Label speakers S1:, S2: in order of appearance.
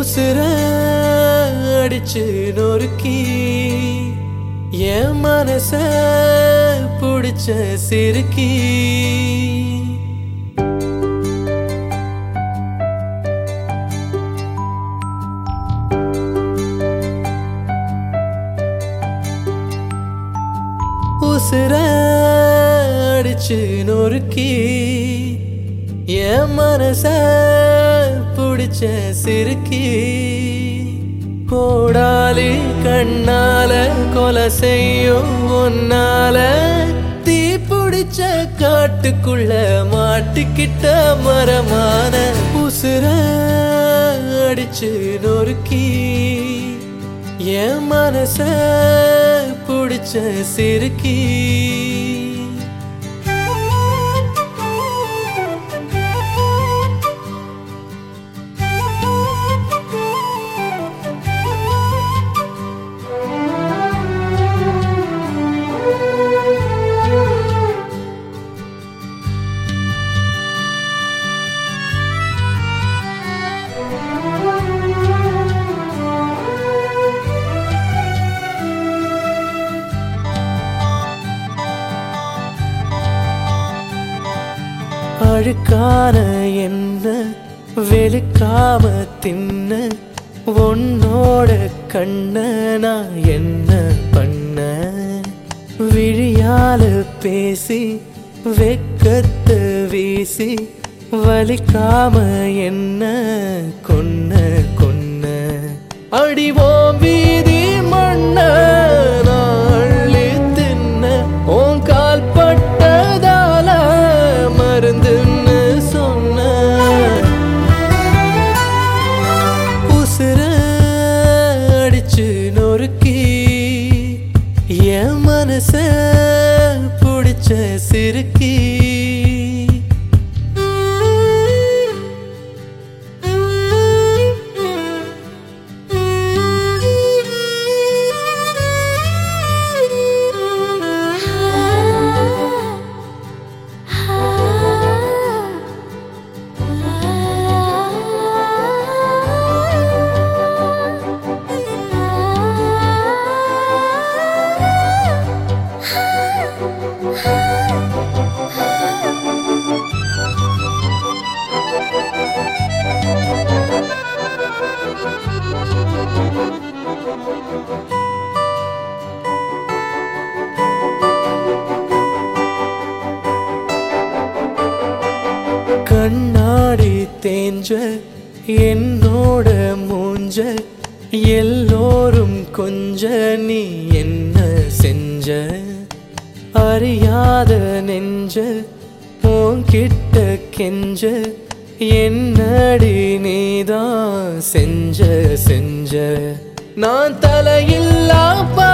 S1: உசுர அடிச்சு நொறுக்கி என் மனச புடிச்ச சிறுக்கி உசுர அடிச்சு நொறுக்கி என் மனச புடிச்ச சிறுக்கி கோடாலி கண்ணால கொலை செய்யும் உன்னால தீ பிடிச்ச காட்டுக்குள்ள மாட்டிக்கிட்ட மரமான உசுர அடிச்சு நொறுக்கி என் மனச புடிச்ச சிறுக்கி அழுக்கான என்ன வெளுக்காம தின்ன உன்னோட கண்ண நான் என்ன பண்ண விழியால பேசி வெக்கத்தை வீசி வலிக்காம என்ன கொன்ன கொன்ன அடிவோம் வீதி மண்ண நான் அள்ளி தின்ன உன் கால் பட்டதால மருந்துன்னு சொன்ன உசுர அடிச்சு நொறுக்கி என் மனச புடிச்ச சிறுக்கி கண்ணாடி தேஞ்ச என்னோட மூஞ்ச எல்லோரும் கொஞ்ச நீ என்ன செஞ்ச அறியாத நெஞ்ச உன்கிட்ட கெஞ்ச என்னடி நீதான் செஞ்ச செஞ்ச நான் தலையில்லா